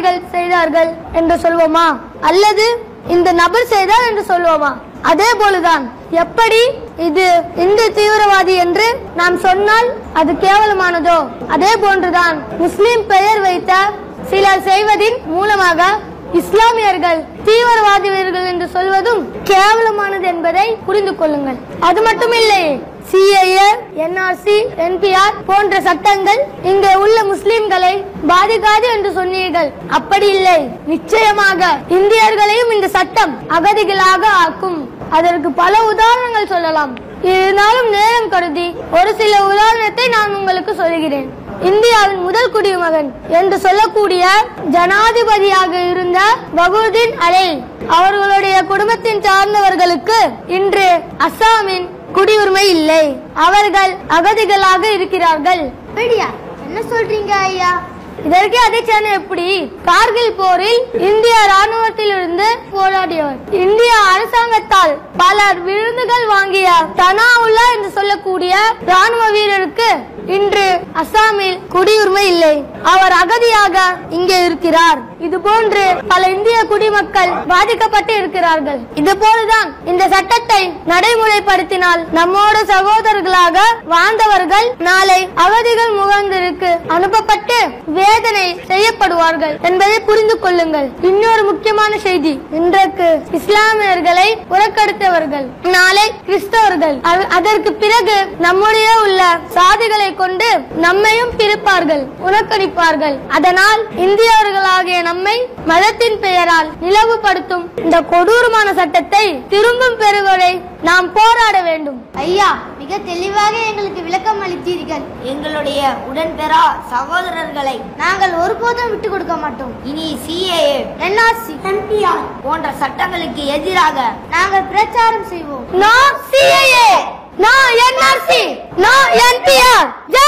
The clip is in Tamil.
தீவிரவாதிகள் செய்தார்கள் என்று சொல்வோமா அல்லது இந்த நபர் செய்தார் என்று சொல்வோமா அதே போலதான் எப்படி இது இந்து தீவிரவாதி என்று நாம் சொன்னால் அது கேவலமானதோ அதே போன்றுதான் முஸ்லிம் பெயர் வைத்த சிலர் செய்வதின் மூலமாக இஸ்லாமியர்கள் தீவிரவாதிகள் என்று சொல்வதும் கேவலமானது என்பதை புரிந்து கொள்ளுங்கள் அது மட்டுமில்லை சிஏஏ என்ஆர்சி என்பிஆர் போன்ற சட்டங்கள் இங்கே உள்ள முஸ்லிம்களை பாதிக்காது என்று சொன்னீர்கள் அப்படி இல்லை நிச்சயமாக இந்தியர்களையும் இந்த சட்டம் அகதிகளாக ஆக்கும் அதற்கு பல உதாரணங்கள் சொல்லலாம் இருந்தாலும் நேரம் கருதி ஒரு சில உதாரணத்தை நான் உங்களுக்கு சொல்கிறேன் இந்தியாவின் முதல் குடிமகன் என்று சொல்லக்கூடிய ஜனாதிபதியாக இருந்த பகூதீன் அலை அவர்களுடைய குடும்பத்தின் சார்ந்தவர்களுக்கு இன்று அஸ்ஸாமின் குடியுரிமை இல்லை அவர்கள் அகதிகளாக இருக்கிறார்கள் அப்படியா என்ன சொல்றீங்க ஐயா இதற்கே அதிர்ச்சியான எப்படி கார்கில் போரில் இந்திய ராணுவத்தில் இருந்து போராடியவர் இந்திய அரசாங்கத்தால் பலர் விருதுகள் வாங்கிய தனாவுல்லா என்று சொல்லக்கூடிய ராணுவ வீரருக்கு இன்று அஸ்ஸாமில் குடியுரிமை இல்லை அவர் அகதியாக இங்கே இருக்கிறார் இது போன்று பல இந்திய குடிமக்கள் பாதிக்கப்பட்டு இருக்கிறார்கள் இது போலதான் இந்த சட்டத்தை நடைமுறைப்படுத்தினால் நம்மோட சகோதரர்களாக வாழ்ந்தவர்கள் நாளை அகதிகள் முகாந்திற்கு அனுப்பப்பட்டு வேதனை செய்யப்படுவார்கள் என்பதை புரிந்து கொள்ளுங்கள் இன்னொரு முக்கியமான செய்தி இன்றைக்கு இஸ்லாமியர்களை புறக்கணித்தவர்கள் நாளை கிறிஸ்தவர்கள் அ- அதற்கு பிறகு நம்முடைய உள்ள சாதிகளை கொண்டு நம்மையும் பிரிப்பார்கள் புறக்கணிப்பார்கள் அதனால் இந்தியவர்களாகிய நம்மை மதத்தின் பெயரால் நிலவுபடுத்தும் இந்த கொடூரமான சட்டத்தை திரும்பும் பெறுவதை நாம் போராட வேண்டும் ஐயா மிக தெளிவாக எங்களுக்கு விளக்கம் அளித்தீர்கள் எங்களுடைய உடன்பெறா சகோதரர்களை நாங்கள் ஒருபோதும் விட்டு கொடுக்க மாட்டோம் இனி சிஏஏ என்ஆர்சி போன்ற சட்டங்களுக்கு எதிராக நாங்கள் பிரச்சாரம் செய்வோம் no CAA no NRC no NPR